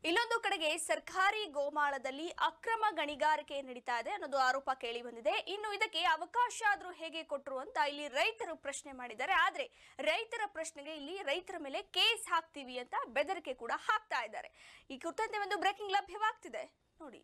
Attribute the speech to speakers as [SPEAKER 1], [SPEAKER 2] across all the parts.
[SPEAKER 1] ಇಲ್ಲೊಂದು ಕಡೆಗೆ ಸರ್ಕಾರಿ ಗೋಮಾಳದಲ್ಲಿ ಅಕ್ರಮ ಗಣಿಗಾರಿಕೆ ನಡೀತಾ ಇದೆ ಅನ್ನೋದು ಆರೋಪ ಕೇಳಿ ಬಂದಿದೆ ಇನ್ನು ಇದಕ್ಕೆ ಅವಕಾಶ ಆದ್ರೂ ಹೇಗೆ ಕೊಟ್ರು ಅಂತ ಇಲ್ಲಿ ರೈತರು ಪ್ರಶ್ನೆ ಮಾಡಿದ್ದಾರೆ ಆದ್ರೆ ರೈತರ ಪ್ರಶ್ನೆಗೆ ಇಲ್ಲಿ ರೈತರ ಮೇಲೆ ಕೇಸ್ ಹಾಕ್ತೀವಿ ಅಂತ ಬೆದರಿಕೆ ಕೂಡ ಹಾಕ್ತಾ ಇದ್ದಾರೆ ಈ ಕುರಿತಂತೆ ಒಂದು ಬ್ರೇಕಿಂಗ್ ಲಭ್ಯವಾಗ್ತಿದೆ ನೋಡಿ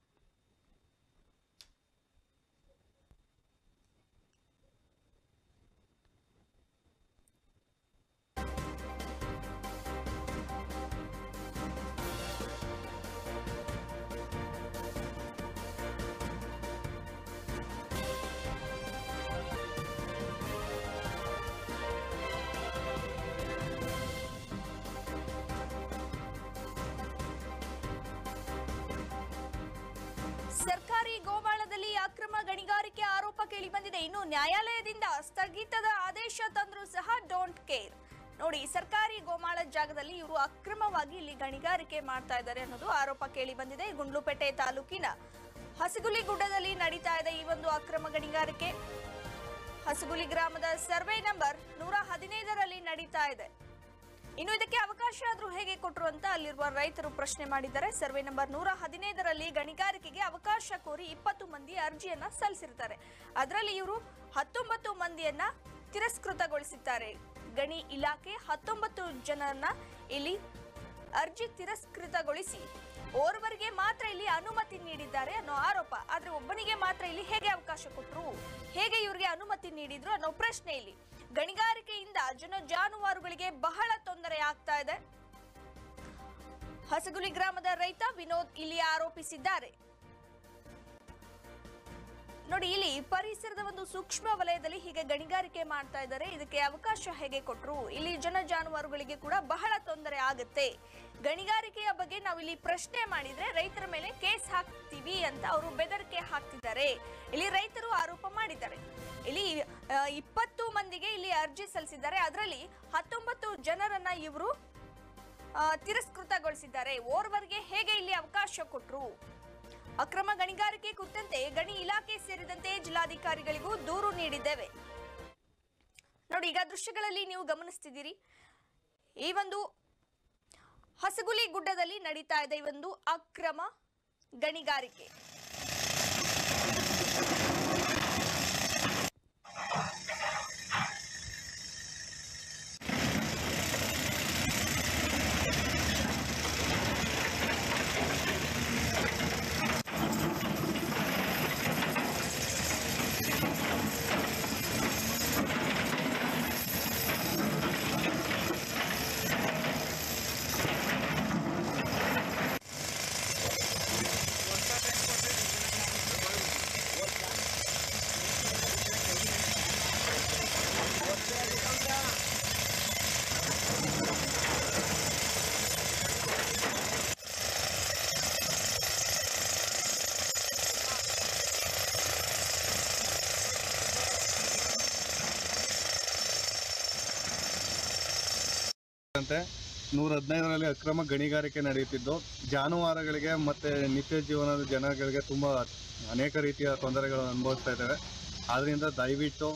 [SPEAKER 1] ಸರ್ಕಾರಿ ಗೋಮಾಳದಲ್ಲಿ ಅಕ್ರಮ ಗಣಿಗಾರಿಕೆ ಆರೋಪ ಕೇಳಿ ಬಂದಿದೆ ಇನ್ನು ನ್ಯಾಯಾಲಯದಿಂದ ಸ್ಥಗಿತದ ಆದೇಶ ತಂದರೂ ಸಹ ಡೋಂಟ್ ಕೇರ್ ನೋಡಿ ಸರ್ಕಾರಿ ಗೋಮಾಳ ಜಾಗದಲ್ಲಿ ಇವರು ಅಕ್ರಮವಾಗಿ ಇಲ್ಲಿ ಗಣಿಗಾರಿಕೆ ಮಾಡ್ತಾ ಇದ್ದಾರೆ ಅನ್ನೋದು ಆರೋಪ ಕೇಳಿ ಬಂದಿದೆ ಗುಂಡ್ಲುಪೇಟೆ ತಾಲೂಕಿನ ಹಸಗುಲಿ ಗುಡ್ಡದಲ್ಲಿ ನಡೀತಾ ಇದೆ ಈ ಒಂದು ಅಕ್ರಮ ಗಣಿಗಾರಿಕೆ ಹಸಗುಲಿ ಗ್ರಾಮದ ಸರ್ವೆ ನಂಬರ್ ನೂರ ಹದಿನೈದರಲ್ಲಿ ನಡೀತಾ ಇದೆ ಇನ್ನು ಇದಕ್ಕೆ ಅವಕಾಶ ಆದ್ರೂ ಹೇಗೆ ಕೊಟ್ರು ಅಂತ ಅಲ್ಲಿರುವ ರೈತರು ಪ್ರಶ್ನೆ ಮಾಡಿದ್ದಾರೆ ಸರ್ವೆ ನಂಬರ್ ನೂರ ಹದಿನೈದರಲ್ಲಿ ಗಣಿಗಾರಿಕೆಗೆ ಅವಕಾಶ ಕೋರಿ ಇಪ್ಪತ್ತು ಮಂದಿ ಅರ್ಜಿಯನ್ನ ಸಲ್ಲಿಸಿರ್ತಾರೆ ಅದರಲ್ಲಿ ಇವರು ಹತ್ತೊಂಬತ್ತು ಮಂದಿಯನ್ನ ತಿರಸ್ಕೃತಗೊಳಿಸಿದ್ದಾರೆ ಗಣಿ ಇಲಾಖೆ ಹತ್ತೊಂಬತ್ತು ಜನರನ್ನ ಇಲ್ಲಿ ಅರ್ಜಿ ತಿರಸ್ಕೃತಗೊಳಿಸಿ ಓರ್ವರಿಗೆ ಮಾತ್ರ ಇಲ್ಲಿ ಅನುಮತಿ ನೀಡಿದ್ದಾರೆ ಅನ್ನೋ ಆರೋಪ ಆದ್ರೆ ಒಬ್ಬನಿಗೆ ಮಾತ್ರ ಇಲ್ಲಿ ಹೇಗೆ ಅವಕಾಶ ಕೊಟ್ಟರು ಹೇಗೆ ಇವರಿಗೆ ಅನುಮತಿ ನೀಡಿದ್ರು ಅನ್ನೋ ಪ್ರಶ್ನೆ ಇಲ್ಲಿ ಗಣಿಗಾರಿಕೆಯಿಂದ ಜನ ಜಾನುವಾರುಗಳಿಗೆ ಬಹಳ ತೊಂದರೆ ಆಗ್ತಾ ಇದೆ ಹಸಗುಲಿ ಗ್ರಾಮದ ರೈತ ವಿನೋದ್ ಇಲ್ಲಿ ಆರೋಪಿಸಿದ್ದಾರೆ ನೋಡಿ ಇಲ್ಲಿ ಪರಿಸರದ ಒಂದು ಸೂಕ್ಷ್ಮ ವಲಯದಲ್ಲಿ ಹೀಗೆ ಗಣಿಗಾರಿಕೆ ಮಾಡ್ತಾ ಇದ್ದಾರೆ ಇದಕ್ಕೆ ಅವಕಾಶ ಹೇಗೆ ಕೊಟ್ರು ಇಲ್ಲಿ ಜನ ಜಾನುವಾರುಗಳಿಗೆ ಕೂಡ ಬಹಳ ತೊಂದರೆ ಆಗುತ್ತೆ ಗಣಿಗಾರಿಕೆಯ ಬಗ್ಗೆ ನಾವು ಇಲ್ಲಿ ಪ್ರಶ್ನೆ ಮಾಡಿದ್ರೆ ರೈತರ ಮೇಲೆ ಕೇಸ್ ಹಾಕ್ತೀವಿ ಅಂತ ಅವರು ಬೆದರಿಕೆ ಹಾಕ್ತಿದ್ದಾರೆ ಇಲ್ಲಿ ರೈತರು ಆರೋಪ ಮಾಡಿದ್ದಾರೆ ಇಲ್ಲಿ ಆ, ಇಪ್ಪತ್ತು ಮಂದಿಗೆ ಇಲ್ಲಿ ಅರ್ಜಿ ಸಲ್ಲಿಸಿದ್ದಾರೆ ಅದರಲ್ಲಿ ಹತ್ತೊಂಬತ್ತು ಜನರನ್ನ ಇವರು ತಿರಸ್ಕೃತಗೊಳಿಸಿದ್ದಾರೆ ಓರ್ವರ್ಗೆ ಹೇಗೆ ಇಲ್ಲಿ ಅವಕಾಶ ಕೊಟ್ರು ಅಕ್ರಮ ಗಣಿಗಾರಿಕೆ ಕುರಿತಂತೆ ಗಣಿ ಇಲಾಖೆ ಸೇರಿದಂತೆ ಜಿಲ್ಲಾಧಿಕಾರಿಗಳಿಗೂ ದೂರು ನೀಡಿದ್ದೇವೆ ನೋಡಿ ಈಗ ದೃಶ್ಯಗಳಲ್ಲಿ ನೀವು ಗಮನಿಸ್ತಿದ್ದೀರಿ ಈ ಒಂದು ಹಸಗುಲಿ ಗುಡ್ಡದಲ್ಲಿ ನಡೀತಾ ಇದೆ ಈ ಒಂದು ಅಕ್ರಮ ಗಣಿಗಾರಿಕೆ
[SPEAKER 2] ಅಂತೆ ನೂರ ಹದಿನೈದರಲ್ಲಿ ಅಕ್ರಮ ಗಣಿಗಾರಿಕೆ ನಡೆಯುತ್ತಿದ್ದು ಜಾನುವಾರುಗಳಿಗೆ ಮತ್ತೆ ನಿತ್ಯ ಜೀವನದ ಜನಗಳಿಗೆ ತುಂಬ ಅನೇಕ ರೀತಿಯ ತೊಂದರೆಗಳನ್ನು ಅನುಭವಿಸ್ತಾ ಇದ್ದಾರೆ ಆದ್ದರಿಂದ ದಯವಿಟ್ಟು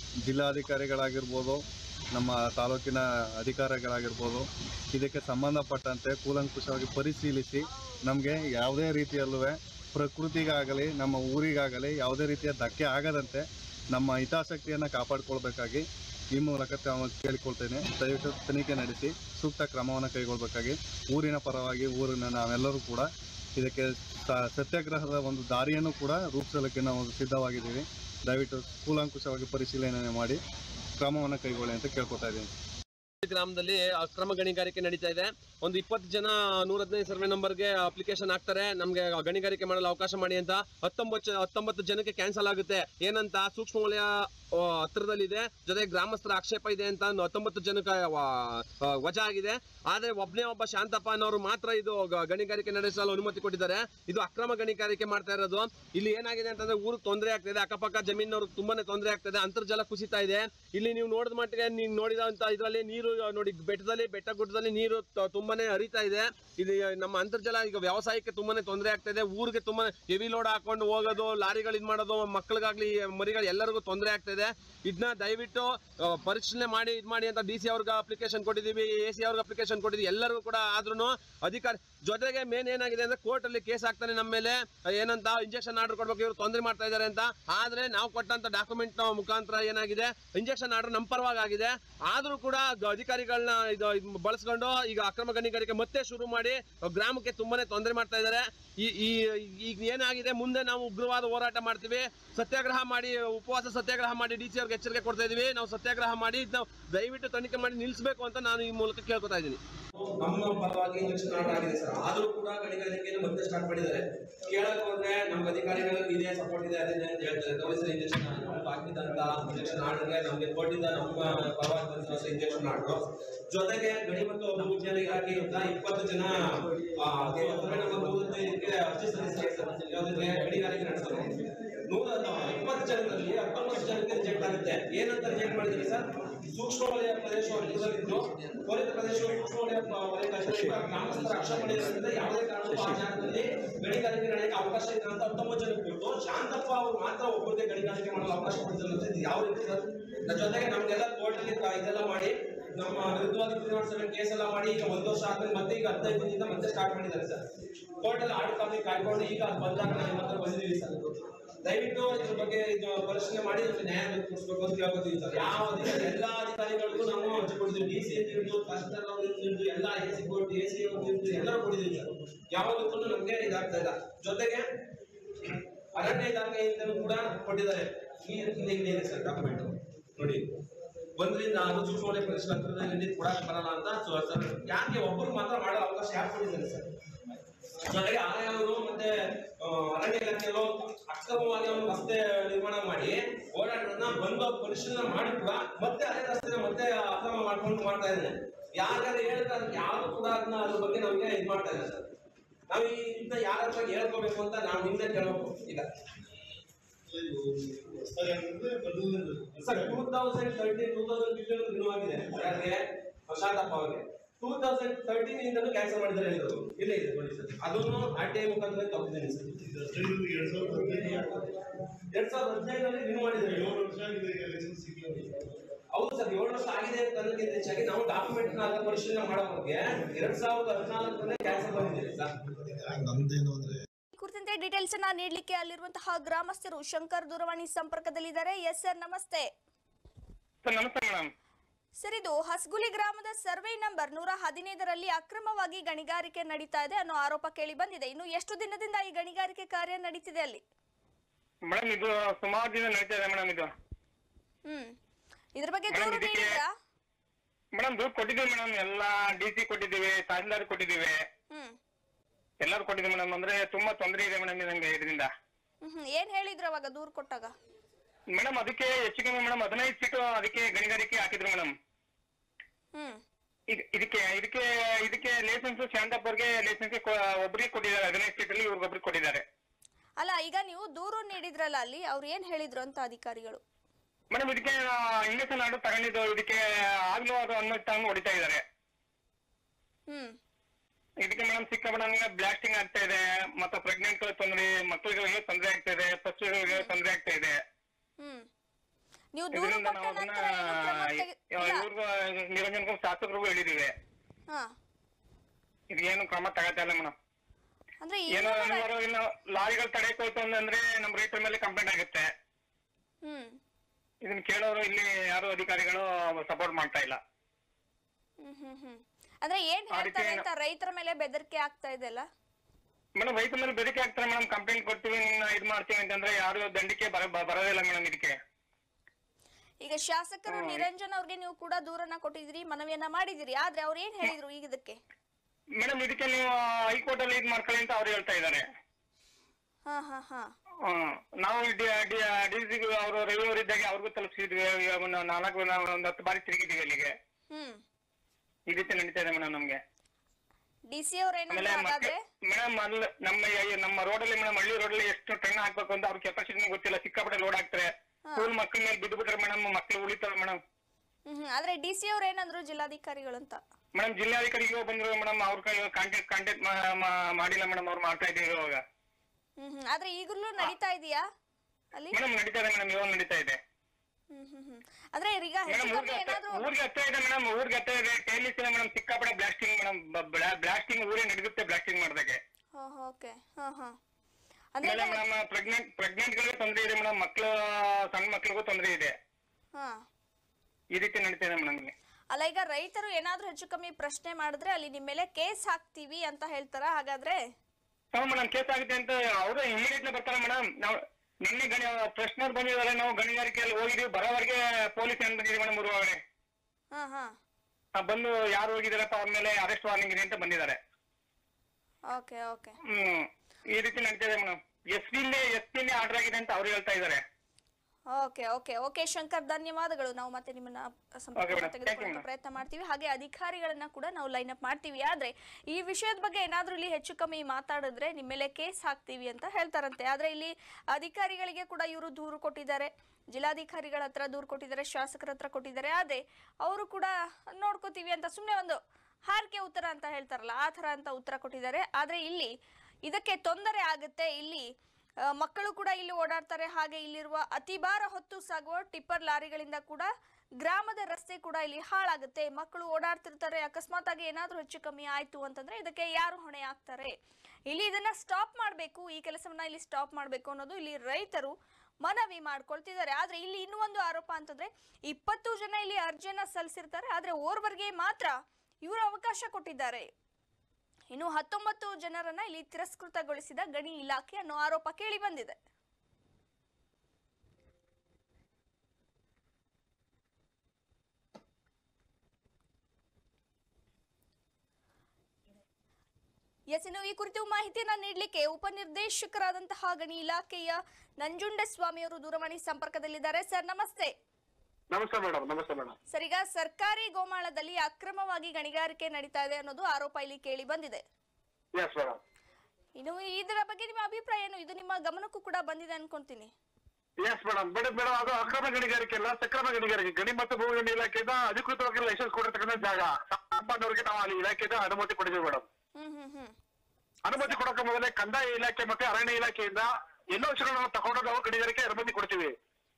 [SPEAKER 2] ಜಿಲ್ಲಾಧಿಕಾರಿಗಳಾಗಿರ್ಬೋದು ನಮ್ಮ ತಾಲೂಕಿನ ಅಧಿಕಾರಿಗಳಾಗಿರ್ಬೋದು ಇದಕ್ಕೆ ಸಂಬಂಧಪಟ್ಟಂತೆ ಕೂಲಂಕುಷವಾಗಿ ಪರಿಶೀಲಿಸಿ ನಮಗೆ ಯಾವುದೇ ರೀತಿಯಲ್ಲೂ ಪ್ರಕೃತಿಗಾಗಲಿ ನಮ್ಮ ಊರಿಗಾಗಲಿ ಯಾವುದೇ ರೀತಿಯ ಧಕ್ಕೆ ಆಗದಂತೆ ನಮ್ಮ ಹಿತಾಸಕ್ತಿಯನ್ನು ಕಾಪಾಡ್ಕೊಳ್ಬೇಕಾಗಿ ಈ ಮೂಲಕ ತಾವು ಕೇಳಿಕೊಳ್ತೇನೆ ದಯವಿಟ್ಟು ತನಿಖೆ ನಡೆಸಿ ಸೂಕ್ತ ಕ್ರಮವನ್ನು ಕೈಗೊಳ್ಳಬೇಕಾಗಿ ಊರಿನ ಪರವಾಗಿ ಊರಿನ ನಾವೆಲ್ಲರೂ ಕೂಡ ಇದಕ್ಕೆ ಸ- ಸತ್ಯಾಗ್ರಹದ ಒಂದು ದಾರಿಯನ್ನು ಕೂಡ ರೂಪಿಸಲಿಕ್ಕೆ ನಾವು ಸಿದ್ಧವಾಗಿದ್ದೀವಿ ದಯವಿಟ್ಟು ಕೂಲಂಕುಷವಾಗಿ ಪರಿಶೀಲನೆ ಮಾಡಿ ಕ್ರಮವನ್ನು ಕೈಗೊಳ್ಳಿ ಅಂತ ಕೇಳ್ಕೊತಾ ಇದ್ದೀನಿ
[SPEAKER 3] ಗ್ರಾಮದಲ್ಲಿ ಅಕ್ರಮ ಗಣಿಗಾರಿಕೆ ನಡೀತಾ ಇದೆ ಒಂದು ಇಪ್ಪತ್ತು ಜನ ನೂರ ಹದಿನೈದು ಸರ್ವೆ ನಂಬರ್ಗೆ ಅಪ್ಲಿಕೇಶನ್ ಹಾಕ್ತಾರೆ ನಮಗೆ ಗಣಿಗಾರಿಕೆ ಮಾಡಲು ಅವಕಾಶ ಮಾಡಿ ಅಂತ ಹತ್ತೊಂಬತ್ತು ಜ- ಹತ್ತೊಂಬತ್ತು ಜನಕ್ಕೆ ಕ್ಯಾನ್ಸಲ್ ಆಗುತ್ತೆ ಏನಂತ ಸೂಕ್ಷ್ಮ ವಲಯ ಆ, ಹತ್ರದಲ್ಲಿದೆ ಜೊತೆಗೆ ಗ್ರಾಮಸ್ಥರ ಆಕ್ಷೇಪ ಇದೆ ಅಂತ ಒಂದು ಹತ್ತೊಂಬತ್ತು ಜನಕ್ಕೆ ವ- ಆ, ವಜಾ ಆಗಿದೆ ಆದ್ರೆ ಒಬ್ಬನೇ ಒಬ್ಬ ಶಾಂತಪ್ಪ ಅನ್ನೋರು ಮಾತ್ರ ಇದು ಗ- ಗಣಿಗಾರಿಕೆ ನಡೆಸಲು ಅನುಮತಿ ಕೊಟ್ಟಿದ್ದಾರೆ ಇದು ಅಕ್ರಮ ಗಣಿಗಾರಿಕೆ ಮಾಡ್ತಾ ಇರೋದು ಇಲ್ಲಿ ಏನಾಗಿದೆ ಅಂತಂದ್ರೆ ಊರಿಗೆ ತೊಂದರೆ ಆಗ್ತಿದೆ ಅಕ್ಕಪಕ್ಕ ಜಮೀನವ್ರಿಗೆ ತುಂಬಾನೇ ತೊಂದರೆ ಆಗ್ತದೆ ಅಂತರ್ಜಲ ಕುಸಿತಾ ಇದೆ ಇಲ್ಲಿ ನೀವು ನೋಡಿದ ಮಟ್ಟಿಗೆ ನೀವು ನೋಡಿದಂತ ಇದರಲ್ಲಿ ನೀರು ನೋಡಿ ಬೆಟ್ಟದಲ್ಲಿ ಬೆಟ್ಟ ಗುಡ್ಡದಲ್ಲಿ ನೀರು ತ- ತುಂಬಾನೇ ಹರಿತಾ ಇದೆ ಇದು ನಮ್ಮ ಅಂತರ್ಜಲ ಈಗ ವ್ಯವಸಾಯಕ್ಕೆ ತುಂಬಾನೇ ತೊಂದರೆ ಆಗ್ತಾ ಇದೆ ಊರಿಗೆ ತುಂಬಾ ಹೆವಿ ಲೋಡ್ ಹಾಕೊಂಡು ಹೋಗೋದು ಲಾರಿಗಳು ಇದು ಮಾಡೋದು ಮಕ್ಕಳಿಗಾಗ್ಲಿ ಮರಿಗಳು ಎಲ್ಲರಿಗೂ ತೊಂದರೆ ಆಗ್ತಾ ಇದೆ ಇದೆ ಇದನ್ನ ದಯವಿಟ್ಟು ಆ, ಪರಿಶೀಲನೆ ಮಾಡಿ ಇದು ಮಾಡಿ ಅಂತ ಡಿ ಸಿ ಅವ್ರಿಗೆ ಅಪ್ಲಿಕೇಶನ್ ಕೊಟ್ಟಿದ್ದೀವಿ ಎ ಸಿ ಅವ್ರಿಗೆ ಅಪ್ಲಿಕೇಶನ್ ಕೊಟ್ಟಿದ್ದೀವಿ ಎಲ್ಲರಿಗೂ ಕೂಡ ಆದ್ರೂ ಅಧಿಕಾರಿ ಜೊತೆಗೆ ಮೇನ್ ಏನಾಗಿದೆ ಅಂದ್ರೆ ಕೋರ್ಟ್ ಅಲ್ಲಿ ಕೇಸ್ ಹಾಕ್ತಾನೆ ನಮ್ಮ ಮೇಲೆ ಏನಂತ ಇಂಜೆಕ್ಷನ್ ಆರ್ಡರ್ ಕೊಡ್ಬೇಕು ಇವರು ತೊಂದರೆ ಮಾಡ್ತಾ ಇದ್ದಾರೆ ಅಂತ ಆದ್ರೆ ನಾವು ಕೊಟ್ಟಂತ ಡಾಕ್ಯುಮೆಂಟ್ ಮುಖಾಂತರ ಏನಾಗಿದೆ ಇಂಜೆಕ್ಷನ್ ಆರ್ಡರ್ ನಮ್ಮ ಪರವಾಗಿ ಆಗಿದೆ ಆದ್ರೂ ಕೂಡ ಗ- ಅಧಿಕಾರಿಗಳನ್ನ ಇದು ಇದ್ ಬಳಸ್ಕೊಂಡು ಈಗ ಅಕ್ರಮ ಗಣಿಗಾರಿಕೆ ಮತ್ತೆ ಶುರು ಮಾಡಿ ಗ್ರಾಮಕ್ಕೆ ತುಂಬಾನೇ ತೊಂದರೆ ಮಾಡ್ತಾ ಇದ್ದಾರೆ ಈ ಈ ಈಗ ಏನಾಗಿದೆ ಮುಂದೆ ನಾವು ಉಗ್ರವಾದ ಹೋರಾಟ ಮಾಡ್ತೀವಿ ಸತ್ಯಾಗ್ರಹ ಮಾಡಿ ಉಪವಾಸ ಸತ್ಯಾಗ್ರಹ ಮಾಡಿ ಡಿ ಸಿ ಅವ್ರಿಗೆ ಎಚ್ಚರಿಕೆ ಕೊಡ್ತಾ ಇದೀವಿ ನಾವು ಸತ್ಯಾಗ್ರಹ ಮಾಡಿ ಇದ್ನ ದಯವಿಟ್ಟು ತನಿಖೆ ಮಾಡಿ ನಿಲ್ಲಿಸಬೇಕು ಅಂತ ನಾನು ಈ ಮೂಲಕ ಕೇಳ್ಕೊತಾ ಇದ್ದೀನಿ
[SPEAKER 4] ನಮ್ಮ ಪರವಾಗಿ ಇಂಜೆಕ್ಷನ್ ಆರ್ಡರ್ ಆಗಿದೆ ಸರ್ ಆದ್ರೂ ಕೂಡ ಗಣಿಗಾರಿಕೆಯನ್ನು ಮತ್ತೆ ಸ್ಟಾರ್ಟ್ ಮಾಡಿದ್ದಾರೆ ಕೇಳಕ್ ಹೋದ್ರೆ ನಮ್ಗೆ ಅಧಿಕಾರಿಗಳು ಇದೆ ಸಪೋರ್ಟ್ ಇದೆ ಅದಿದೆ ಅಂತ ಹೇಳ್ತಾರೆ ನೋಡಿ ಸರ್ ಇಂಜೆಕ್ಷನ್ ಹಾಕಿದಂತ ಇಂಜೆಕ್ಷನ್ ಆರ್ಡರ್ಗೆ ನಮ್ಗೆ ಕೊಟ್ಟಿದ್ದ ನಮ್ಮ ಪರವಾಗಿ ಬಂದಿರೋ ಸರ್ ಇಂಜೆಕ್ಷನ್ ಆರ್ಡರ್ ಜೊತೆಗೆ ಗಣಿ ಮತ್ತು ಅಭಿವೃದ್ಧಿ ಇಲಾಖೆಯಿಂದ ಇಪ್ಪತ್ತು ಜನ ಆ, ಅಂದ್ರೆ ನಮ್ಮ ದೂರದ ಇದಕ್ಕೆ ಅರ್ಜಿ ಸಲ್ಲಿಸಿದ್ದಾರೆ ಸರ್ ಯಾವುದಕ್ಕೆ ಗಣಿಗಾರಿಕೆ ನಡೆಸೋದು ನೂರ ಇಪ್ಪತ್ತು ಜನರಲ್ಲಿ ಹತ್ತೊಂಬತ್ತು ಜನಕ್ಕೆ ರಿಜೆಕ್ಟ್ ಆಗುತ್ತೆ ಏನಂತ ರಿಜೆಕ್ಟ್ ಮಾಡಿದ್ರಿ ಸರ್ ಸೂಕ್ಷ್ಮ ವಲಯ ಪ್ರದೇಶವನ್ನು ಇದ್ದು ತ್ವರಿತ ಪ್ರದೇಶವು ಸೂಕ್ಷ್ಮ ವಲಯ ಪ- ವಲಯ ಪ್ರದೇಶದಿಂದ ಗ್ರಾಮಸ್ಥರ ಅಕ್ಷರ ಪಡೆಯೋದ್ರಿಂದ ಯಾವುದೇ ಕಾರಣಕ್ಕೂ ಆ ಜಾಗದಲ್ಲಿ ಗಣಿಗಾರಿಕೆ ನಡೆಯಕ್ಕೆ ಅವಕಾಶ ಇಲ್ಲ ಅಂತ ಹತ್ತೊಂಬತ್ತು ಜನಕ್ಕೆ ಬಿಟ್ಟು ಶಾಂತಪ್ಪ ಅವರು ಮಾತ್ರ ಒಬ್ಬರಿಗೆ ಗಣಿಗಾರಿಕೆ ಮಾಡಲು ಅವಕಾಶ ಕೊಡ್ತಿಲ್ಲ ಅಂತ ಇದು ಯಾವ ರೀತಿ ಸರ್ ಅದ್ರ ಜೊತೆಗೆ ನಮ್ಗೆಲ್ಲ ಕೋರ್ಟ್ ಅಲ್ಲಿ ಕ- ಇದೆಲ್ಲ ಮಾಡಿ ನಮ್ಮ ವಿರುದ್ಧವಾಗಿ ತ್ರೀ ನಾಟ್ ಸೆವೆನ್ ಕೇಸ್ ಎಲ್ಲ ಮಾಡಿ ಈಗ ಒಂದು ವರ್ಷ ಆದ್ಮೇಲೆ ಮತ್ತೆ ಈಗ ಹದಿನೈದು ದಿನದಿಂದ ಮತ್ತೆ ಸ್ಟಾರ್ಟ್ ಮಾಡಿದ್ದಾರೆ ಸರ್ ಕೋರ್ಟ್ ಅಲ್ಲಿ ಆರ್ಡರ್ ಕಾಪಿ ಕಾಯ್ಕೊಂಡು ಈಗ ಅದು ಬಂದಾಗ ನಾವು ನಿಮ್ಮ ಹತ್ರ ಬಂದಿದ್ದೀವಿ ಸರ್ ದಯವಿಟ್ಟು ಇದ್ರ ಬಗ್ಗೆ ಇದು ಪರಿಶೀಲನೆ ಮಾಡಿ ಇದಕ್ಕೆ ನ್ಯಾಯ ಕೊಡಿಸ್ಬೇಕು ಅಂತ ಕೇಳ್ಕೊತೀವಿ ಸರ್ ಯಾವ ಅಧಿಕಾರಿ ಎಲ್ಲಾ ಅಧಿಕಾರಿಗಳಿಗೂ ನಾವು ಹಂಚಿಕೊಡ್ತೀವಿ ಡಿ ಸಿ ಹಿಡಿದು ತಹಸೀಲ್ದಾರ್ ಅವ್ರಿಂದ ಹಿಡಿದು ಎಲ್ಲ A C court A C ಹಿಡಿದು ಎಲ್ಲರೂ ಕೊಡಿದೀವಿ ಸರ್ ಯಾವಾಗಲೂ ನಮ್ಗೆ ಇದಾಗ್ತಾ ಇಲ್ಲ ಜೊತೆಗೆ ಅರಣ್ಯ ಇಲಾಖೆಯಿಂದಲೂ ಕೂಡ ಕೊಟ್ಟಿದ್ದಾರೆ ಈ ಹಿಂದೆ ಇದೆ ಸರ್ ಡಾಕ್ಯುಮೆಂಟ್ ನೋಡಿ ಒಂದರಿಂದ ಆರು ಸೂಕ್ಷ್ಮ ವಲಯ ಪ್ರದೇಶ ಹತ್ತಿರದಲ್ಲಿ ಕೊಡಕ್ ಬರಲ್ಲ ಅಂತ ಸೊ ಸರ್ ಯಾಕೆ ಒಬ್ಬರು ಮಾತ್ರ ಮಾಡೋ ಅವಕಾಶ ಯಾಕೆ ಕೊಟ್ಟಿದ್ದಾರೆ ಸರ್ ಜೊತೆಗೆ ಆಲಯವರು ಮತ್ತೆ ಆ, ಅರಣ್ಯ ಇಲಾಖೆಯವರು ಅಕ್ರಮವಾಗಿ ಒಂದು ರಸ್ತೆ ನಿರ್ಮಾಣ ಮಾಡಿ ಓಡಾಟಗಳನ್ನ ಬಂದು ಪರಿಶೀಲನೆ ಮಾಡಿ ಕೂಡ ಮತ್ತೆ ಅದೇ ರಸ್ತೆನ ಮತ್ತೆ ಅಕ್ರಮ ಮಾಡ್ಕೊಂಡು ಮಾಡ್ತಾ ಇದ್ದಾನೆ ಯಾರ್ಯಾರು ಹೇಳ್ತಾರೆ ಅದಕ್ಕೆ ಯಾರು ಕೂಡ ಅದನ್ನ ಅದ್ರ ಬಗ್ಗೆ ನಮಗೆ ಇದು ಮಾಡ್ತಾ ಇಲ್ಲ ಸರ್ ನಾವು ಈ ಇಂಥ ಯಾರ ಹತ್ರ ಹೇಳ್ಕೋಬೇಕು ಅಂತ ನಾವು ನಿಮ್ದೆ ಕೇಳಬೇಕು ಈಗ sir two thousand thirteen two thousand fifteen renew ಆಗಿದೆ ಯಾರಿಗೆ ಶಾಂತಪ್ಪ ಅವರಿಗೆ ಟೂ ತೌಸಂಡ್ ತರ್ಟೀನ್ ಇಂದಲೂ ಕ್ಯಾನ್ಸಲ್ ಮಾಡಿದ್ದಾರೆ ಹೇಳಿದ್ರು ಇಲ್ಲೇ ಇದೆ ನೋಡಿ ಸರ್ ಅದನ್ನು ಆರ್ ಟಿ ಐ ಮುಖಾಂತರ ತಗೊಂಡಿದ್ದೀನಿ ಸರ್ ಎರಡ್ ಸಾವಿರದ ಹದಿನೈದರಲ್ಲಿ ರಿನ್ಯೂ ಮಾಡಿದ್ದಾರೆ ಹೌದು ಸರ್ ಏಳು ವರ್ಷ ಆಗಿದೆ ಅಂತ ಅನ್ನೋದಕ್ಕಿಂತ ಹೆಚ್ಚಾಗಿ ನಾವು ಡಾಕ್ಯುಮೆಂಟ್ ನ ಪರಿಶೀಲನೆ ಮಾಡೋ ಬಗ್ಗೆ ಎರಡ್ ಸಾವಿರದ ಹದಿನಾಲ್ಕರಲ್ಲಿ ಕ್ಯಾನ್ಸಲ್ ಬಂದಿದೆ ಸರ್
[SPEAKER 5] ನಮ್ದೇನು ಅಂದ್ರೆ
[SPEAKER 1] ಈ ಕುರಿತಂತೆ ಡೀಟೇಲ್ಸ್ ಅನ್ನ ನೀಡಲಿಕ್ಕೆ ಅಲ್ಲಿರುವಂತಹ ಗ್ರಾಮಸ್ಥರು ಶಂಕರ್ ದೂರವಾಣಿ ಸಂಪರ್ಕದಲ್ಲಿದ್ದಾರೆ ಎಸ್ ಸರ್ ನಮಸ್ತೆ
[SPEAKER 6] ಸರ್ ನಮಸ್ತೆ ಮೇಡಮ್
[SPEAKER 1] ಸರ್ ಇದು ಹಸ್ಗುಲಿ ಗ್ರಾಮದ ಸರ್ವೆ ನಂಬರ್ ನೂರ ಹದಿನೈದರಲ್ಲಿ ಅಕ್ರಮವಾಗಿ ಗಣಿಗಾರಿಕೆ ನಡೀತಾ ಇದೆ ಅನ್ನೋ ಆರೋಪ ಕೇಳಿ ಬಂದಿದೆ ಇನ್ನು ಎಷ್ಟು ದಿನದಿಂದ ಈ ಗಣಿಗಾರಿಕೆ ಕಾರ್ಯ ನಡೀತಿದೆ ಅಲ್ಲಿ
[SPEAKER 6] ಮೇಡಮ್ ಇದು ಸುಮಾರು ದಿನ ನಡೀತಾ ಇದೆ ಮೇಡಮ್ ಇದು
[SPEAKER 1] ಹ್ಮ್ ಇದ್ರ ಬಗ್ಗೆ
[SPEAKER 6] ಮೇಡಮ್,
[SPEAKER 1] ದೂರು
[SPEAKER 6] ಇದಕ್ಕೆ-
[SPEAKER 1] ನೀಡಿದ್ರಾ
[SPEAKER 6] ಮೇಡಮ್ ದುಡ್ಡು ಕೊಟ್ಟಿದ್ದೀವಿ ಮೇಡಮ್ ಎಲ್ಲಾ ಡಿ ಸಿ ಕೊಟ್ಟಿದ್ದೀವಿ ತಹಸೀಲ್ದಾರ್ ಕೊಟ್ಟಿದ್ದೀವಿ
[SPEAKER 1] ಹ್ಮ್
[SPEAKER 6] ಎಲ್ಲರೂ ಕೊಟ್ಟಿದ್ದೀವಿ ಮೇಡಮ್ ಅಂದ್ರೆ ತುಂಬಾ ತೊಂದರೆ ಇದೆ ಮೇಡಮ್ ನಂಗೆ ಇದರಿಂದ
[SPEAKER 1] ಹ್ಮ್ ಹ್ಮ್. ಏನ್ ಹೇಳಿದ್ರು ಅವಾಗ ದೂರು ಕೊಟ್ಟಾಗ
[SPEAKER 6] ಮೇಡಮ್ ಅದಕ್ಕೆ ಹೆಚ್ಚು ಕಮ್ಮಿ ಮೇಡಮ್ ಹದಿನೈದು ಸೀಟು ಅದಕ್ಕೆ ಗಣಿಗಾರಿಕೆ ಹಾಕಿದ್ರು ಮೇಡಮ್
[SPEAKER 1] ಹ್ಮ್
[SPEAKER 6] ಈಗ ಇದಕ್ಕೆ ಇದಕ್ಕೆ ಇದಕ್ಕೆ ಲೈಸೆನ್ಸ್ ಶಾಂತಪ್ಪ ಅವ್ರಿಗೆ ಲೈಸೆನ್ಸ್ ಒಬ್ಬರಿಗೆ ಕೊಟ್ಟಿದ್ದಾರೆ ಹದಿನೈದು ಸೀಟಲ್ಲಿ ಇವ್ರಿಗೊಬ್ರಿಗೆ ಕೊಟ್ಟಿದ್ದಾರೆ
[SPEAKER 1] ಅಲ್ಲ ಈಗ ನೀವು ದೂರು ನೀಡಿದ್ರಲ್ಲ ಅಲ್ಲಿ ಅವ್ರು ಏನ್ ಹೇಳಿದ್ರು ಅಂತ ಅಧಿಕಾರಿಗಳು
[SPEAKER 6] ಮೇಡಮ್ ಇದಕ್ಕೆ ಇಂಜೆಕ್ಷನ್ ಆರ್ಡರ್ ತಗೊಂಡಿದ್ದು ಇದಕ್ಕೆ ಆಗ್ಲೂ ಅದು ಅನ್ನೋ ತಂದು ಹೊಡಿತಾ ಇದ್ದಾರೆ
[SPEAKER 1] ಹ್ಮ್
[SPEAKER 6] ಇದಕ್ಕೆ ಮೇಡಮ್ ಸಿಕ್ಕಾಪಟ್ಟೆ ನಮ್ಗೆ ಬ್ಲಾಸ್ಟಿಂಗ್ ಆಗ್ತಾ ಇದೆ ಮತ್ತೆ ಪ್ರೆಗ್ನೆಂಟ್ ತೊಂದರೆ ಮಕ್ಕಳಿಗೆ ತೊಂದರೆ ಆಗ್ತಾ ಇದೆ ಪಶುಗಳಿಗೆ ತೊಂದರೆ ಆಗ್ತಾ ಇದೆ
[SPEAKER 1] ಹ್ಮ್ ನೀವು ದೂರು
[SPEAKER 6] ಇದರಿಂದ
[SPEAKER 1] ಕೊಟ್ಟ
[SPEAKER 6] ನಾವು ಅದನ್ನ
[SPEAKER 1] ನಂತರ ಏನು ಕ್ರಮ ತೆಗೆ- ಇಲ್ಲ.
[SPEAKER 6] ಇವ್ರಿಗೂ ನಿರಂಜನ್ಗೂ ಶಾಸಕರಿಗೂ ಹೇಳಿದೀವಿ
[SPEAKER 1] ಹಾ
[SPEAKER 6] ಇದೇನು ಕ್ರಮ ತಗೋತಾ ಇಲ್ಲ ಮೇಡಮ್
[SPEAKER 1] ಅಂದ್ರೆ
[SPEAKER 6] ಏನೋ
[SPEAKER 1] ಈಗ
[SPEAKER 6] ಏನಾದ್ರು ಇನ್ನು ಲಾರಿಗಳು ತಡೆಯಕ್ ಹೋಯ್ತು ಅಂತಂದ್ರೆ ನಮ್ ರೈತರ ಮೇಲೆ ಕಂಪ್ಲೇಂಟ್ ಆಗುತ್ತೆ
[SPEAKER 1] ಹ್ಮ್
[SPEAKER 6] ಇದನ್ನ ಕೇಳೋರು ಇಲ್ಲಿ ಯಾರು ಅಧಿಕಾರಿಗಳು ಸಪೋರ್ಟ್ ಮಾಡ್ತಾ ಇಲ್ಲ
[SPEAKER 1] ಹ್ಮ್ ಹ್ಮ್ ಹ್ಮ್ ಅಂದ್ರೆ ಏನ್
[SPEAKER 6] ಆ ರೀತಿ
[SPEAKER 1] ಹೇಳ್ತಾರೆ
[SPEAKER 6] ಏನು-
[SPEAKER 1] ಅಂತ ರೈತರ ಮೇಲೆ ಬೆದರಿಕೆ ಆಗ್ತಾ ಇದೆಲ್ಲ
[SPEAKER 6] ಮೇಡಮ್ ರೈತರ ಮೇಲೆ ಬೆದರಿಕೆ ಆಗ್ತಾರೆ ಮೇಡಮ್ ಕಂಪ್ಲೇಂಟ್ ಕೊಡ್ತೀವಿ ನಿನ್ನ ಇದ್ ಮಾಡ್ತೀವಿ ಅಂತಂದ್ರೆ ಯಾರು ದಂಡಿಕೆ ಬರ ಬ- ಬರೋದಿಲ್ಲ ಮೇಡಮ್ ಇದಕ್ಕೆ
[SPEAKER 1] ಈಗ ಶಾಸಕರು ನಿರಂಜನ್ ಅವ್ರಿಗೆ ನೀವು ಕೂಡ ದೂರನ್ನ ಕೊಟ್ಟಿದ್ದೀರಿ ಮನವಿಯನ್ನ ಮಾಡಿದಿರಿ ಆದ್ರೆ ಅವ್ರು ಏನ್ ಹೇಳಿದ್ರು ಈಗ ಇದಕ್ಕೆ
[SPEAKER 6] ಮೇಡಮ್ ಇದಕ್ಕೆ ನೀವು ಹೈಕೋರ್ಟ್ ಅಲ್ಲಿ ಇದ್ ಮಾಡ್ಕೊಳ್ಳಿ ಅಂತ ಅವ್ರು ಹೇಳ್ತಾ ಇದ್ದಾರೆ
[SPEAKER 1] ಹಾ ಹಾ ಹಾ
[SPEAKER 6] ಹ್ಮ್. ನಾವು ಡಿ ಸಿ ಅವರು ರವಿ ಅವರಿದ್ದಾಗ ಅವ್ರಿಗೂ ತಲುಪಿಸಿದ್ವಿ ಇವಾಗ ಒಂದು ನಾಲ್ಕು ನಾವು ಒಂದು ಹತ್ತು ಬಾರಿ ತಿರುಗಿದ್ದೀವಿ ಅಲ್ಲಿಗೆ
[SPEAKER 1] ಹ್ಮ್
[SPEAKER 6] ಈ ರೀತಿ ನಡೀತಾ ಇದೆ ಮೇಡಮ್ ನಮ್ಗೆ
[SPEAKER 1] ಡಿ ಸಿ ಅವ್ರ
[SPEAKER 6] ಆಮೇಲೆ
[SPEAKER 1] ಏನಂದ್ರೆ ಹಾಗಾದ್ರೆ
[SPEAKER 6] ಮೇಡಮ್ ಅಲ್ಲಿ ನಮ್ಮ ಈ- ನಮ್ಮ ರೋಡಲ್ಲಿ ಮೇಡಮ್ ಹಳ್ಳಿ ರೋಡಲ್ಲಿ ಎಷ್ಟು ಟ್ರೈನ್ ಹಾಕ್ಬೇಕು ಅಂತ ಅವ್ರ ಕೆಪಾಸಿಟಿ ಗೊತ್ತಿಲ್ಲ ಸಿಕ್ಕಾಪಟ್ಟೆ ಲೋಡ್ ಹಾಕ್ತಾರೆ ಸ್ಕೂಲ್ ಮಕ್ಕಳ ಮೇಲೆ ಬಿದ್ದು ಬಿಟ್ರೆ ಮೇಡಮ್ ಮಕ್ಳು ಉಳಿತಾವೆ ಮೇಡಮ್
[SPEAKER 1] ಹ್ಮ್ ಹ್ಮ್ ಆದ್ರೆ ಡಿ ಸಿ ಅವ್ರ ಏನಂದ್ರು ಜಿಲ್ಲಾಧಿಕಾರಿಗಳು ಅಂತ
[SPEAKER 6] ಮೇಡಮ್ ಜಿಲ್ಲಾಧಿಕಾರಿಗೆ ಬಂದ್ರು ಮೇಡಮ್ ಅವ್ರ ಕೈ ಕಾಂಟ್ಯಾಕ್ಟ್ ಕಾಂಟ್ಯಾಕ್ಟ್ ಮಾಡಿಲ್ಲ ಮೇಡಮ್ ಅವ್ರು ಮಾಡ್ತಾ ಇದ್ದೀವಿ ಇವಾಗ
[SPEAKER 1] ಹ್ಮ್ ಹ್ಮ್ ಆದ್ರೆ ಈಗಲೂ ನಡೀತಾ ಇದೆಯಾ ಅಲ್ಲಿ
[SPEAKER 6] ಮೇಡಮ್ ನಡೀತಾ ಇದೆ ಮೇಡಮ್ ಇವಾಗ ನಡೀತಾ ಇದೆ
[SPEAKER 1] ಹ್ಮ್ ಹ್ಮ್ ಹ್ಮ್ ಅಂದ್ರೆ ಈಗ ಹೆಚ್ಚು
[SPEAKER 6] ಮೇಡಮ್
[SPEAKER 1] ಕಮ್ಮಿ ಏನಾದ್ರು
[SPEAKER 6] ಊರಿಗೆ ಹತ್ರ ಇದೆ ಮೇಡಮ್ ಊರಿಗೆ ಹತ್ರ ಇದೆ ಟೈಲಿಸ್ ಇದೆ ಮೇಡಮ್ ಸಿಕ್ಕಾಪಡೆ ಬ್ಲಾಸ್ಟಿಂಗ್ ಮೇಡಮ್ ಬ್ಲಾಸ್ಟಿಂಗ್ ಊರೇ ನಡೆಯುತ್ತೆ ಬ್ಲಾಸ್ಟಿಂಗ್ ಮಾಡಿದಾಗೆ
[SPEAKER 1] ಓಕೆ ಹಾ ಹಾ ಅಂದ್ರೆ
[SPEAKER 6] ಆಮೇಲೆ
[SPEAKER 1] ಈಗ-
[SPEAKER 6] ಮೇಡಮ್ ಪ್ರೆಗ್ನೆಂಟ್ ಪ್ರೆಗ್ನೆಂಟ್ ಗಳಿಗೆ ತೊಂದರೆ ಇದೆ ಮೇಡಮ್ ಮಕ್ಕಳು ಸಣ್ಣ ಮಕ್ಳಿಗೂ ತೊಂದರೆ ಇದೆ
[SPEAKER 1] ಹಾ
[SPEAKER 6] ಈ ರೀತಿ ನಡೀತಿದೆ ಮೇಡಮ್ ಇಲ್ಲಿ
[SPEAKER 1] ಅಲ್ಲ ಈಗ ರೈತರು ಏನಾದ್ರೂ ಹೆಚ್ಚು ಕಮ್ಮಿ ಪ್ರಶ್ನೆ ಮಾಡಿದ್ರೆ ಅಲ್ಲಿ ನಿಮ್ಮ ಮೇಲೆ ಕೇಸ್ ಹಾಕ್ತೀವಿ ಅಂತ ಹೇಳ್ತಾರ ಹಾಗಾದ್ರೆ
[SPEAKER 6] ಹಾ ಮೇಡಮ್ ಕೇಸ್ ಆಗುತ್ತೆ ಅಂತ ಅವರು ಇಮಿಡಿಯೇಟ್ಲಿ ಬರ್ತಾರೆ ಮೇಡಮ್ ನಾವು ನಿನ್ನೆ ಗಣಿ ಪ್ರಶ್ನೆ ಬಂದಿದ್ದಾರೆ ನಾವು ಗಣಿಗಾರಿಕೆಯಲ್ಲಿ ಹೋಗಿದೀವಿ ಬರೋವರೆಗೆ ಪೊಲೀಸ್ ಏನ್ ಬಂದಿದೆ ಮೇಡಮ್ ಊರೊಳಗಡೆ
[SPEAKER 1] ಹಾ ಹಾ
[SPEAKER 6] ಆ, ಬಂದು ಯಾರು ಹೋಗಿದಾರಪ್ಪ ಅವ್ರ ಮೇಲೆ ಅರೆಸ್ಟ್ ವಾರ್ನಿಂಗ್ ಇದೆ ಅಂತ ಬಂದಿದ್ದಾರೆ
[SPEAKER 1] ಓಕೆ ಓಕೆ
[SPEAKER 6] ಹ್ಮ್ ಈ ರೀತಿ ನಡೀತಿದೆ madam S P S P order ಆಗಿದೆ ಅಂತ ಅವ್ರು ಹೇಳ್ತಾ ಇದ್ದಾರೆ
[SPEAKER 1] ಓಕೆ ಓಕೆ ಓಕೆ ಶಂಕರ್ ಧನ್ಯವಾದಗಳು ನಾವು ಮತ್ತೆ ನಿಮ್ಮನ್ನ ಸಂಪರ್ಕ
[SPEAKER 6] Okay, madam. Thank you,
[SPEAKER 1] ತೆಗೆದುಕೊಳ್ಳೋಕೆ
[SPEAKER 6] madam.
[SPEAKER 1] ಪ್ರಯತ್ನ ಮಾಡ್ತೀವಿ ಹಾಗೆ ಅಧಿಕಾರಿಗಳನ್ನ ಕೂಡ ನಾವು ಲೈನ್ ಅಪ್ ಮಾಡ್ತೀವಿ ಆದ್ರೆ ಈ ವಿಷಯದ ಬಗ್ಗೆ ಏನಾದ್ರೂ ಇಲ್ಲಿ ಹೆಚ್ಚು ಕಮ್ಮಿ ಮಾತಾಡಿದ್ರೆ ನಿಮ್ಮ ಮೇಲೆ ಕೇಸ್ ಹಾಕ್ತೀವಿ ಅಂತ ಹೇಳ್ತಾರಂತೆ ಆದ್ರೆ ಇಲ್ಲಿ ಅಧಿಕಾರಿಗಳಿಗೆ ಕೂಡ ಇವರು ದೂರು ಕೊಟ್ಟಿದ್ದಾರೆ ಜಿಲ್ಲಾಧಿಕಾರಿಗಳ ಹತ್ರ ದೂರು ಕೊಟ್ಟಿದ್ದಾರೆ ಶಾಸಕರ ಹತ್ರ ಕೊಟ್ಟಿದ್ದಾರೆ ಆದ್ರೆ ಅವರು ಕೂಡ ನೋಡ್ಕೋತೀವಿ ಅಂತ ಸುಮ್ಮನೆ ಒಂದು ಹಾರಿಕೆ ಉತ್ತರ ಅಂತ ಹೇಳ್ತಾರಲ್ಲ ಆ ಥರ ಅಂತ ಉತ್ತರ ಕೊಟ್ಟಿದ್ದಾರೆ ಆದ್ರೆ ಇಲ್ಲಿ ಇದಕ್ಕೆ ತೊಂದರೆ ಆಗುತ್ತೆ ಇಲ್ಲಿ ಆ, ಮಕ್ಕಳು ಕೂಡ ಇಲ್ಲಿ ಓಡಾಡ್ತಾರೆ ಹಾಗೆ ಇಲ್ಲಿರುವ ಅತಿ ಭಾರ ಹೊತ್ತು ಸಾಗುವ ಟಿಪ್ಪರ್ ಲಾರಿಗಳಿಂದ ಕೂಡ ಗ್ರಾಮದ ರಸ್ತೆ ಕೂಡ ಇಲ್ಲಿ ಹಾಳಾಗುತ್ತೆ ಮಕ್ಕಳು ಓಡಾಡ್ತಿರ್ತಾರೆ ಅಕಸ್ಮಾತ್ ಆಗಿ ಏನಾದ್ರೂ ಹೆಚ್ಚು ಕಮ್ಮಿ ಆಯ್ತು ಅಂತಂದ್ರೆ ಇದಕ್ಕೆ ಯಾರು ಹೊಣೆ ಆಗ್ತಾರೆ ಇಲ್ಲಿ ಇದನ್ನ ಸ್ಟಾಪ್ ಮಾಡಬೇಕು ಈ ಕೆಲಸವನ್ನ ಇಲ್ಲಿ ಸ್ಟಾಪ್ ಮಾಡಬೇಕು ಅನ್ನೋದು ಇಲ್ಲಿ ರೈತರು ಮನವಿ ಮಾಡ್ಕೊಳ್ತಿದ್ದಾರೆ ಆದ್ರೆ ಇಲ್ಲಿ ಇನ್ನೂ ಒಂದು ಆರೋಪ ಅಂತಂದ್ರೆ ಇಪ್ಪತ್ತು ಜನ ಇಲ್ಲಿ ಅರ್ಜಿಯನ್ನ ಸಲ್ಲಿಸಿರ್ತಾರೆ ಆದ್ರೆ ಓರ್ವರ್ಗೆ ಮಾತ್ರ ಇವರು ಅವಕಾಶ ಕೊಟ್ಟಿದ್ದಾರೆ ಇನ್ನು ಹತ್ತೊಂಬತ್ತು ಜನರನ್ನ ಇಲ್ಲಿ ತಿರಸ್ಕೃತಗೊಳಿಸಿದ ಗಣಿ ಇಲಾಖೆ ಅನ್ನೋ ಆರೋಪ ಕೇಳಿ ಬಂದಿದೆ ಎಸ್ ಇನ್ನು ಈ ಕುರಿತು ಮಾಹಿತಿಯನ್ನ ನೀಡಲಿಕ್ಕೆ ಉಪನಿರ್ದೇಶಕರಾದಂತಹ ಗಣಿ ಇಲಾಖೆಯ ನಂಜುಂಡಸ್ವಾಮಿ ಅವರು ದೂರವಾಣಿ ಸಂಪರ್ಕದಲ್ಲಿದ್ದಾರೆ ಸರ್ ನಮಸ್ತೆ
[SPEAKER 6] ನಮಸ್ತೆ ಮೇಡಮ್ ನಮಸ್ತೆ ಮೇಡಮ್
[SPEAKER 1] ಸರ್ ಈಗ ಸರ್ಕಾರಿ ಗೋಮಾಳದಲ್ಲಿ ಅಕ್ರಮವಾಗಿ ಗಣಿಗಾರಿಕೆ ನಡೀತಾ ಇದೆ ಅನ್ನೋದು ಆರೋಪ ಇಲ್ಲಿ ಕೇಳಿ ಬಂದಿದೆ
[SPEAKER 6] ಎಸ್ ಮೇಡಮ್
[SPEAKER 1] ಇನ್ನು ಇದರ ಬಗ್ಗೆ ನಿಮ್ಮ ಅಭಿಪ್ರಾಯ ಏನು ಇದು ನಿಮ್ಮ ಗಮನಕ್ಕೂ ಕೂಡ ಬಂದಿದೆ ಅನ್ಕೊಂತೀನಿ
[SPEAKER 6] ಎಸ್ ಮೇಡಮ್ ಮೇಡಮ್ ಮೇಡಮ್ ಅದು ಅಕ್ರಮ ಗಣಿಗಾರಿಕೆ ಅಲ್ಲ ಸಕ್ರಮ ಗಣಿಗಾರಿಕೆ ಗಣಿ ಮತ್ತು ಭೂ ಗಣಿ ಇಲಾಖೆಯಿಂದ ಅಧಿಕೃತವಾಗಿ ಲೈಸೆನ್ಸ್ ಕೊಡಿರ್ತಕ್ಕಂಥ ಜಾಗ ಸಾಮಾನ್ಯರಿಗೆ ನಾವು ಅಲ್ಲಿ ಇಲಾಖೆಯಿಂದ ಅನುಮತಿ ಕೊಟ್ಟಿದ್ದೀವಿ ಮೇಡಮ್
[SPEAKER 1] ಹ್ಮ್ ಹ್ಮ್ ಹ್ಮ್
[SPEAKER 6] ಅನುಮತಿ ಕೊಡೋಕೆ ಮೊದಲೇ ಕಂದಾಯ ಇಲಾಖೆ ಮತ್ತೆ ಅರಣ್ಯ ಇಲಾಖೆಯಿಂದ ಎಲ್ಲೋ ವಿಷಯಗಳನ್ನ ತಗೊಂಡು ನಾವು ಗಣಿಗಾರಿಕೆ ಅನುಮತಿ ಕೊಡ್ತೀವಿ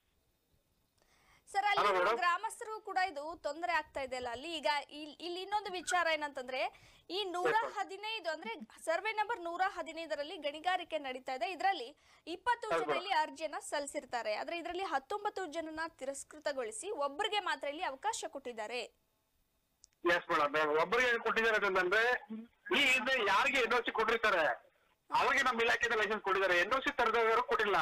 [SPEAKER 1] ಸರ್ ಅಲ್ಲಿ
[SPEAKER 6] Hello,
[SPEAKER 1] ಇರುವ
[SPEAKER 6] madam.
[SPEAKER 1] ಗ್ರಾಮಸ್ಥರು ಕೂಡ ಇದು ತೊಂದರೆ ಆಗ್ತಾ ಇದೆ ಅಲ್ಲ ಅಲ್ಲಿ ಈಗ ಇಲ್- ಇಲ್ಲಿ ಇನ್ನೊಂದು ವಿಚಾರ ಏನಂತಂದ್ರೆ ಈ ನೂರ
[SPEAKER 6] Yes, ma'am.
[SPEAKER 1] ಹದಿನೈದು ಅಂದ್ರೆ ಸರ್ವೆ ನಂಬರ್ ನೂರ ಹದಿನೈದರಲ್ಲಿ ಗಣಿಗಾರಿಕೆ ನಡೀತಾ ಇದೆ ಇದರಲ್ಲಿ ಇಪ್ಪತ್ತು
[SPEAKER 6] Yes,
[SPEAKER 1] ಜನ
[SPEAKER 6] madam.
[SPEAKER 1] ಇಲ್ಲಿ ಅರ್ಜಿಯನ್ನ ಸಲ್ಲಿಸಿರ್ತಾರೆ ಆದ್ರೆ ಇದರಲ್ಲಿ ಹತ್ತೊಂಬತ್ತು ಜನನ ತಿರಸ್ಕೃತಗೊಳಿಸಿ ಒಬ್ಬರಿಗೆ ಮಾತ್ರ ಇಲ್ಲಿ ಅವಕಾಶ ಕೊಟ್ಟಿದ್ದಾರೆ
[SPEAKER 6] ಎಸ್ ಮೇಡಮ್ ಒಬ್ಬರಿಗೆ ಕೊಟ್ಟಿದ್ದಾರೆ ಅಂತಂದ್ರೆ ಈ ಹಿಂದೆ ಯಾರಿಗೆ ಎನ್ ಸಿ ಕೊಟ್ಟಿರ್ತಾರೆ ಅವ್ರಿಗೆ ನಮ್ಮ ಇಲಾಖೆಯಿಂದ ಲೈಸೆನ್ಸ್ ಕೊಟ್ಟಿದ್ದಾರೆ ಎನ್ ಸಿ ತರದವರು ಕೊಟ್ಟಿಲ್ಲ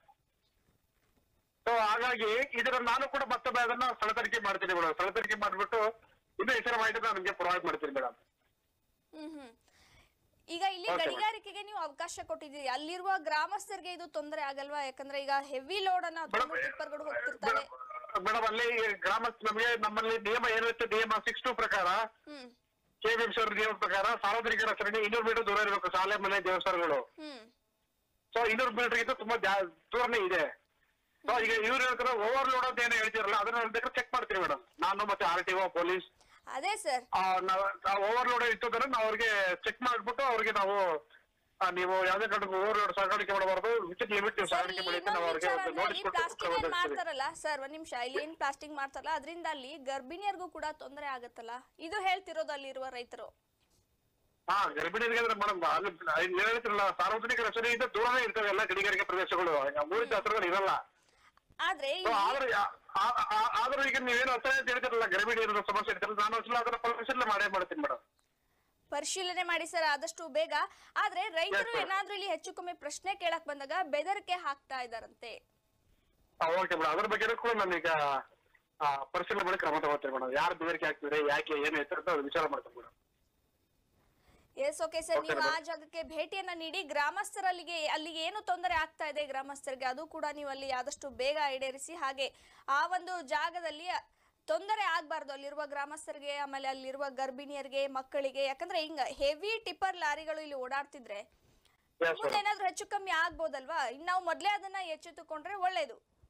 [SPEAKER 6] ಸೊ ಹಾಗಾಗಿ ಇದರ ನಾನು ಕೂಡ ಮತ್ತೊಮ್ಮೆ ಅದನ್ನ ಸ್ಥಳ ತನಿಖೆ ಮಾಡ್ತೀನಿ ಮೇಡಮ್ ಸ್ಥಳ ತನಿಖೆ ಮಾಡ್ಬಿಟ್ಟು ಇನ್ನು ಹೆಸರು ಮಾಹಿತಿ ನಾನು ನಿಮಗೆ ಪ್ರೊವೈಡ್ ಮಾಡ್ತೀನಿ ಮೇಡಮ್
[SPEAKER 1] ಹ್ಮ್ ಹ್ಮ್ ಈಗ ಇಲ್ಲಿ
[SPEAKER 6] Okay, madam.
[SPEAKER 1] ಗಣಿಗಾರಿಕೆಗೆ ನೀವು ಅವಕಾಶ ಕೊಟ್ಟಿದ್ದೀರಿ ಅಲ್ಲಿರುವ ಗ್ರಾಮಸ್ಥರಿಗೆ ಇದು ತೊಂದರೆ ಆಗಲ್ವಾ ಯಾಕಂದ್ರೆ ಈಗ ಹೆವಿ ಲೋಡ್ ಅನ್ನ
[SPEAKER 6] ಮೇಡಮ್
[SPEAKER 1] ಹೊತ್ಕೊಂಡು ಟಿಪ್ಪರ್ಗಳು ಹೋಗ್ತಿರ್ತವೆ
[SPEAKER 6] ಮೇಡಮ್ ಅಲ್ಲಿ ಗ್ರಾಮಸ್ಥ ನಮಗೆ ನಮ್ಮಲ್ಲಿ ನಿಯಮ ಏನಿರುತ್ತೆ ನಿಯಮ ಸಿಕ್ಸ್ ಟು ಪ್ರಕಾರ
[SPEAKER 1] ಹ್ಮ್
[SPEAKER 6] ಕೆಬಿಎಂಸಿ ನಿಯಮ ಪ್ರಕಾರ ಸಾರ್ವಜನಿಕರ ಸರಣಿ ಇನ್ನೂರು ಮೀಟರ್ ದೂರ ಇರಬೇಕು ಶಾಲೆ ಮನೆ ದೇವಸ್ಥಾನಗಳು
[SPEAKER 1] ಹ್ಮ್
[SPEAKER 6] ಸೊ ಇನ್ನೂರು ಮೀಟರ್ ಗಿಂತ ತುಂಬಾ ಜಾ- ದೂರನೇ ಇದೆ ಸೊ ಈಗ ಇವ್ರು ಹೇಳ್ತಾರೆ ಓವರ್ಲೋಡ್ ಅಂತ ಏನೋ ಹೇಳ್ತಿರಲ್ಲ ಅದನ್ನ ಬೇಕಾದ್ರೆ ಚೆಕ್ ಮಾಡ್ತೀವಿ ಮೇಡಮ್ ನಾನು ಮತ್ತೆ ಆರ್ ಟಿ ಒ ಪೊಲೀಸ್
[SPEAKER 1] ಅದೇ ಸರ್
[SPEAKER 6] ಓವರ್ಲೋಡ್ ಇತ್ತು ಅಂದ್ರೆ ನಾವು ಅವ್ರಿಗೆ ಚೆಕ್ ಮಾಡ್ಬಿಟ್ಟು ಅವ್ರಿಗೆ ನಾವು ಆ, ನೀವು ಯಾವ್ದೇ ಕಾರಣಕ್ಕೂ ಓವರ್ಲೋಡ್ ಸಾಗಾಣಿಕೆ ಮಾಡಬಾರ್ದು ವಿಚಿತ್ ಲಿಮಿಟ್ ನೀವು ಸಾಗಾಣಿಕೆ ಮಾಡಿ ಅಂತ ನಾವು ಅವ್ರಿಗೆ ಒಂದು ನೋಟಿಸ್ ಕೊಟ್ಟು
[SPEAKER 1] ಪ್ಲಾಸ್ಟಿಕ್ ಏನ್
[SPEAKER 6] ಕಳ್ಸಿರ್ತೀವಿ.
[SPEAKER 1] ಮಾಡ್ತಾರಲ್ಲ ಸರ್ ಒಂದ್ ನಿಮಿಷ ಇಲ್ಲಿ ಏನ್ ಪ್ಲಾಸ್ಟಿಕ್ ಮಾಡ್ತಾರಲ್ಲ ಅದರಿಂದ ಅಲ್ಲಿ ಗರ್ಭಿಣಿಯರಿಗೂ ಕೂಡ ತೊಂದರೆ ಆಗತ್ತಲ್ಲ ಇದು ಹೇಳ್ತಿರೋದು ಅಲ್ಲಿರುವ ರೈತರು
[SPEAKER 6] ಹಾ ಗರ್ಭಿಣಿಯರಿಗೆ ಅಂದ್ರೆ ಮೇಡಮ್ ಅಲ್ಲಿ ಅಲ್ಲಿ ಹೇಳ್ತಿರಲ್ಲ ಸಾರ್ವಜನಿಕ ರಚನೆಯಿಂದ ದೂರನೇ ಇರ್ತವೆ ಎಲ್ಲ ಗಣಿಗಾರಿಕೆ ಪ್ರದೇಶಗಳು ಊರಿನ ಹತ್ರಗಳು ಇರಲ್ಲ
[SPEAKER 1] ಆದ್ರೆ
[SPEAKER 6] ಸೊ
[SPEAKER 1] ಇಲ್ಲಿ
[SPEAKER 6] ಆದ್ರೆ ಆ- ಆ- ಆದ್ರೂ ಈಗ ನೀವೇನು ಅಸಹ್ಯ ಅಂತ ಹೇಳ್ತಿರಲ್ಲ ಗರ್ಭಿಣಿಯರ ಸಮಸ್ಯೆ ಇರ್ತಿರಲ್ಲ ನಾನು ಒಂದ್ಸಲ ಅದನ್ನ ಪರಿಶೀಲನೆ ಮಾಡೇ ಮಾಡ್ತೀನಿ ಮೇಡಮ್
[SPEAKER 1] ಪರಿಶೀಲನೆ ಮಾಡಿ ಸರ್ ಆದಷ್ಟು ಬೇಗ ಆದ್ರೆ ರೈತರು
[SPEAKER 6] Yes, sir.
[SPEAKER 1] ಏನಾದ್ರೂ ಇಲ್ಲಿ ಹೆಚ್ಚು ಕಮ್ಮಿ ಪ್ರಶ್ನೆ ಕೇಳಕ್ ಬಂದಾಗ ಬೆದರಿಕೆ ಹಾಕ್ತಾ ಇದಾರಂತೆ
[SPEAKER 6] ಓಕೆ ಮೇಡಮ್ ಅದ್ರ ಬಗ್ಗೆ ಕೂಡ ನಾನು ಈಗ ಆ, ಪರಿಶೀಲನೆ ಮಾಡಿ ಕ್ರಮ ತಗೋತೀನಿ ಮೇಡಮ್ ಯಾರು ಬೆದರಿಕೆ ಹಾಕ್ತಿದ್ರೆ ಯಾಕೆ ಏನು ಐತೆ ಅಂತ ಅದು ವಿಚಾರ ಮಾಡ್ತೀನಿ madam
[SPEAKER 1] yes okay sir
[SPEAKER 6] Okay,
[SPEAKER 1] ನೀವು ಆ
[SPEAKER 6] madam.
[SPEAKER 1] ಜಾಗಕ್ಕೆ ಭೇಟಿಯನ್ನ ನೀಡಿ ಗ್ರಾಮಸ್ಥರಲ್ಲಿಗೆ ಅಲ್ಲಿಗೆ ಏನು ತೊಂದರೆ ಆಗ್ತಾ ಇದೆ ಗ್ರಾಮಸ್ಥರಿಗೆ ಅದು ಕೂಡ ನೀವು ಅಲ್ಲಿ ಆದಷ್ಟು ಬೇಗ ಈಡೇರಿಸಿ ಹಾಗೆ ಆ ಒಂದು ಜಾಗದಲ್ಲಿ ತೊಂದರೆ ಆಗ್ಬಾರ್ದು ಅಲ್ಲಿರುವ ಗ್ರಾಮಸ್ಥರಿಗೆ ಆಮೇಲೆ ಅಲ್ಲಿರುವ ಗರ್ಭಿಣಿಯರಿಗೆ ಮಕ್ಕಳಿಗೆ ಯಾಕಂದ್ರೆ ಹಿಂಗ ಹೆವಿ ಟಿಪ್ಪರ್ ಲಾರಿಗಳು ಇಲ್ಲಿ ಓಡಾಡ್ತಿದ್ರೆ
[SPEAKER 6] Yes,
[SPEAKER 1] ಮುಂದೆ
[SPEAKER 6] madam.
[SPEAKER 1] ಏನಾದ್ರೂ ಹೆಚ್ಚು ಕಮ್ಮಿ ಆಗ್ಬೋದಲ್ವಾ ಇನ್ನು ನಾವು ಮೊದ್ಲೇ ಅದನ್ನ ಎಚ್ಚೆತ್ತುಕೊಂಡ್ರೆ ಒಳ್ಳೇದು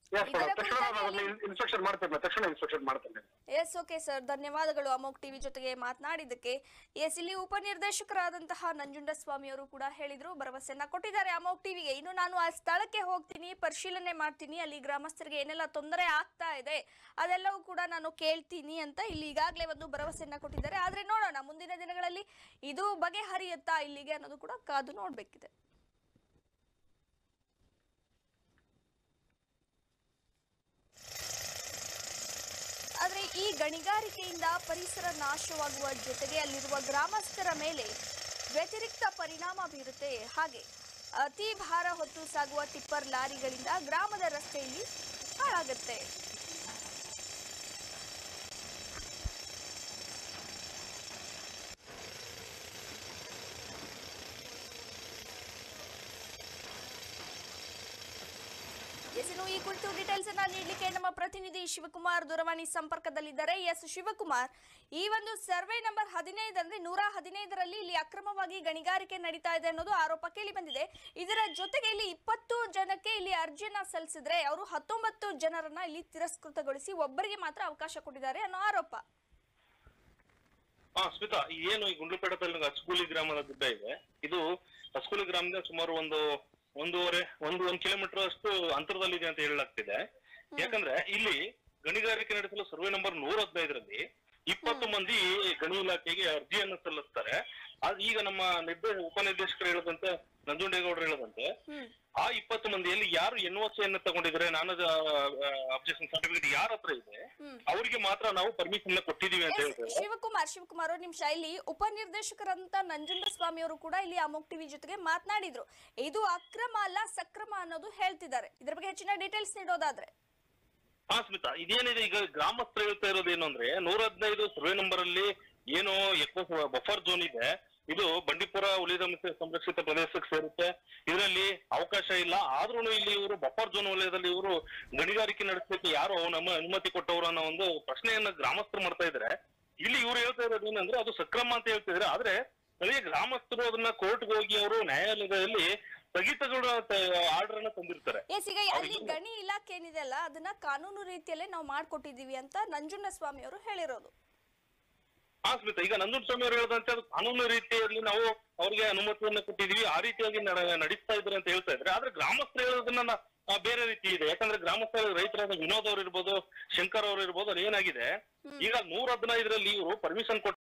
[SPEAKER 6] ಎಸ್
[SPEAKER 1] ಇದರ
[SPEAKER 6] ಮೇಡಮ್ ತಕ್ಷಣ ನಾನು
[SPEAKER 1] ಕುರಿತಾಗಿ
[SPEAKER 6] ಅದನ್ನ ಇನ್ಸ್ಟ್ರಕ್ಷನ್ ಮಾಡ್ತೇನೆ ತಕ್ಷಣ ಇನ್ಸ್ಟ್ರಕ್ಷನ್ ಮಾಡ್ತೇನೆ
[SPEAKER 1] ಎಸ್ ಓಕೆ ಸರ್ ಧನ್ಯವಾದಗಳು ಅಮೋಕ್ ಟಿವಿ ಜೊತೆಗೆ ಮಾತನಾಡಿದ್ದಕ್ಕೆ ಎಸ್ ಇಲ್ಲಿ ಉಪನಿರ್ದೇಶಕರಾದಂತಹ ನಂಜುಂಡಸ್ವಾಮಿ ಅವರು ಕೂಡ ಹೇಳಿದ್ರು ಭರವಸೆಯನ್ನ ಕೊಟ್ಟಿದ್ದಾರೆ ಅಮೋಕ್ ಟಿವಿಗೆ ಇನ್ನು ನಾನು ಆ ಸ್ಥಳಕ್ಕೆ ಹೋಗ್ತೀನಿ ಪರಿಶೀಲನೆ ಮಾಡ್ತೀನಿ ಅಲ್ಲಿ ಗ್ರಾಮಸ್ಥರಿಗೆ ಏನೆಲ್ಲ ತೊಂದರೆ ಆಗ್ತಾ ಇದೆ ಅದೆಲ್ಲವೂ ಕೂಡ ನಾನು ಕೇಳ್ತೀನಿ ಅಂತ ಇಲ್ಲಿ ಈಗಾಗಲೇ ಒಂದು ಭರವಸೆಯನ್ನ ಕೊಟ್ಟಿದ್ದಾರೆ ಆದ್ರೆ ನೋಡೋಣ ಮುಂದಿನ ದಿನಗಳಲ್ಲಿ ಇದು ಬಗೆಹರಿಯುತ್ತಾ ಇಲ್ಲಿಗೆ ಅನ್ನೋದು ಕೂಡ ಕಾದು ನೋಡ್ಬೇಕಿದೆ ಆದರೆ ಈ ಗಣಿಗಾರಿಕೆಯಿಂದ ಪರಿಸರ ನಾಶವಾಗುವ ಜೊತೆಗೆ ಅಲ್ಲಿರುವ ಗ್ರಾಮಸ್ಥರ ಮೇಲೆ ವ್ಯತಿರಿಕ್ತ ಪರಿಣಾಮ ಬೀರುತ್ತೆ ಹಾಗೆ ಅತಿ ಭಾರ ಹೊತ್ತು ಸಾಗುವ ಟಿಪ್ಪರ್ ಲಾರಿಗಳಿಂದ ಗ್ರಾಮದ ರಸ್ತೆಯಲ್ಲಿ ಹಾಳಾಗುತ್ತೆ ಎಸ್ ಇನ್ನು ಈ ಕುರಿತು ಡೀಟೇಲ್ಸ್ ಅನ್ನ ನೀಡಲಿಕ್ಕೆ ನಮ್ಮ ಪ್ರತಿನಿಧಿ ಶಿವಕುಮಾರ್ ದೂರವಾಣಿ ಸಂಪರ್ಕದಲ್ಲಿದ್ದಾರೆ ಎಸ್ ಶಿವಕುಮಾರ್ ಈ ಒಂದು ಸರ್ವೆ ನಂಬರ್ ಹದಿನೈದು ಅಂದ್ರೆ ನೂರ ಹದಿನೈದರಲ್ಲಿ ಇಲ್ಲಿ ಅಕ್ರಮವಾಗಿ ಗಣಿಗಾರಿಕೆ ನಡೀತಾ ಇದೆ ಅನ್ನೋದು ಆರೋಪ ಕೇಳಿ ಬಂದಿದೆ ಇದರ ಜೊತೆಗೆ ಇಲ್ಲಿ ಇಪ್ಪತ್ತು ಜನಕ್ಕೆ ಇಲ್ಲಿ ಅರ್ಜಿಯನ್ನ ಸಲ್ಲಿಸಿದ್ರೆ ಅವರು ಹತ್ತೊಂಬತ್ತು ಜನರನ್ನ ಇಲ್ಲಿ ತಿರಸ್ಕೃತಗೊಳಿಸಿ ಒಬ್ಬರಿಗೆ ಮಾತ್ರ ಅವಕಾಶ ಕೊಟ್ಟಿದ್ದಾರೆ ಅನ್ನೋ ಆರೋಪ
[SPEAKER 5] ಹಾ ಸ್ಮಿತಾ ಈ ಏನು ಈ ಗುಂಡ್ಲುಪೇಟದಲ್ಲಿ ಹಸ್ಕೂಲಿ ಗ್ರಾಮದ ಗುಡ್ಡ ಇದೆ ಇದು ಹಸ್ಕೂಲಿ ಗ್ರಾಮದಿಂದ ಸುಮಾರು ಒಂದು ಒಂದೂವರೆ ಒಂದು ಒಂದ್ ಕಿಲೋಮೀಟರ್ ಅಷ್ಟು ಅಂತರದಲ್ಲಿದೆ ಅಂತ ಹೇಳಲಾಗ್ತಿದೆ ಯಾಕಂದ್ರೆ ಇಲ್ಲಿ ಗಣಿಗಾರಿಕೆ ನಡೆಸಲು ಸರ್ವೆ ನಂಬರ್ ನೂರ ಹದಿನೈದರಲ್ಲಿ ಇಪ್ಪತ್ತು ಮಂದಿ ಗಣಿ ಇಲಾಖೆಗೆ ಅರ್ಜಿಯನ್ನು ಸಲ್ಲಿಸ್ತಾರೆ ಆದ್ರೆ ಈಗ ನಮ್ಮ ನಿರ್ದೇಶ ಉಪನಿರ್ದೇಶಕರು ಹೇಳದಂತೆ ನಂಜುಂಡೇಗೌಡರು ಹೇಳದಂತೆ
[SPEAKER 1] ಹ್ಮ್
[SPEAKER 5] ಆ ಇಪ್ಪತ್ತು ಮಂದಿಯಲ್ಲಿ ಯಾರು ಎನ್ ಒ ಸಿ ಅನ್ನು ತಗೊಂಡಿದ್ರೆ ನಾನು ಅಬ್ಜೆಕ್ಷನ್ ಸರ್ಟಿಫಿಕೇಟ್ ಯಾರ ಹತ್ರ ಇದೆ
[SPEAKER 1] ಹ್ಮ್
[SPEAKER 5] ಅವರಿಗೆ ಮಾತ್ರ ನಾವು ಪರ್ಮಿಷನ್ ಕೊಟ್ಟಿದೀವಿ ಅಂತ
[SPEAKER 1] ಎಸ್,
[SPEAKER 5] ಹೇಳ್ತಾರೆ
[SPEAKER 1] ಶಿವಕುಮಾರ್ ಶಿವಕುಮಾರ್ ಅವ್ರ ನಿಮಿಷ ಇಲ್ಲಿ ಉಪನಿರ್ದೇಶಕರಂತ ನಂಜುಂಡ ಸ್ವಾಮಿ ಅವರು ಕೂಡ ಇಲ್ಲಿ ಅಮೋಕ್ ಟಿವಿ ಜೊತೆಗೆ ಮಾತನಾಡಿದ್ರು ಇದು ಅಕ್ರಮ ಅಲ್ಲ ಸಕ್ರಮ ಅನ್ನೋದು ಹೇಳ್ತಿದ್ದಾರೆ ಇದ್ರ ಬಗ್ಗೆ ಹೆಚ್ಚಿನ ಡೀಟೇಲ್ಸ್ ನೀಡೋದಾದ್ರೆ
[SPEAKER 5] ಹಾ ಸ್ಮಿತಾ ಇದೇನಿದೆ ಈಗ ಗ್ರಾಮಸ್ಥರು ಹೇಳ್ತಾ ಇರೋದು ಏನು ಅಂದ್ರೆ ನೂರ ಹದಿನೈದು ಸರ್ವೆ ನಂಬರ್ ಅಲ್ಲಿ ಏನು ಎಕೋ ಬಫರ್ ಝೋನ್ ಇದೆ ಇದು ಬಂಡೀಪುರ ಉಳಿದ ಮತ್ತು ಸಂರಕ್ಷಿತ ಪ್ರದೇಶಕ್ಕೆ ಸೇರುತ್ತೆ ಇದರಲ್ಲಿ ಅವಕಾಶ ಇಲ್ಲ ಆದ್ರೂ ಇಲ್ಲಿ ಇವರು ಬಫರ್ ಝೋನ್ ವಲಯದಲ್ಲಿ ಇವರು ಗಣಿಗಾರಿಕೆ ನಡೆಸಲಿಕ್ಕೆ ಯಾರು ನಮ್ಮ ಅನುಮತಿ ಕೊಟ್ಟವರು ಅನ್ನೋ ಒಂದು ಪ್ರಶ್ನೆಯನ್ನ ಗ್ರಾಮಸ್ಥರು ಮಾಡ್ತಾ ಇದ್ದಾರೆ ಇಲ್ಲಿ ಇವ್ರು ಹೇಳ್ತಾ ಇರೋದು ಏನಂದ್ರೆ ಅದು ಸಕ್ರಮ ಅಂತ ಹೇಳ್ತಿದ್ರೆ ಆದ್ರೆ ಸ್ಥಳೀಯ ಗ್ರಾಮಸ್ಥರು ಅದನ್ನ ಕೋರ್ಟ್ಗೆ ಹೋಗಿ ಅವರು ನ್ಯಾಯಾಲಯದಲ್ಲಿ ಸ್ಥಗಿತಗೊಳ ಆರ್ಡರ್ ಅನ್ನ ತಂದಿರ್ತಾರೆ
[SPEAKER 1] ಎಸ್ ಈಗ ಅಲ್ಲಿ ಗಣಿ ಇಲಾಖೆ ಏನಿದೆ ಅಲ್ಲ ಅದನ್ನ ಕಾನೂನು ರೀತಿಯಲ್ಲೇ ನಾವು ಮಾಡ್ಕೊಟ್ಟಿದೀವಿ ಅಂತ ನಂಜುಂಡ ಸ್ವಾಮಿ ಅವರು ಹೇಳಿರೋದು
[SPEAKER 5] ಹಾ ಸ್ಮಿತಾ ಈಗ ನಂಜುಂಡ ಸ್ವಾಮಿ ಅವರು ಹೇಳದಂತೆ ಅದು ಕಾನೂನು ರೀತಿಯಲ್ಲಿ ನಾವು ಅವ್ರಿಗೆ ಅನುಮತಿಯನ್ನ ಕೊಟ್ಟಿದೀವಿ ಆ ರೀತಿಯಾಗಿ ನಡ- ನಡೆಸ್ತಾ ಇದ್ದಾರೆ ಅಂತ ಹೇಳ್ತಾ ಇದ್ರೆ ಆದ್ರೆ ಗ್ರಾಮಸ್ಥರು ಹೇಳೋದನ್ನ ನಾ- ಆ, ಬೇರೆ ರೀತಿ ಇದೆ ಯಾಕಂದ್ರೆ ಗ್ರಾಮಸ್ಥರ ರೈತರಾದ ವಿನೋದ್ ಅವ್ರು ಇರ್ಬೋದು ಶಂಕರ್ ಅವ್ರು ಇರ್ಬೋದು ಅದು ಏನಾಗಿದೆ ಈಗ ನೂರ ಹದಿನೈದರಲ್ಲಿ ಇವರು ಪರ್ಮಿಷನ್ ಕೊಟ್ಟ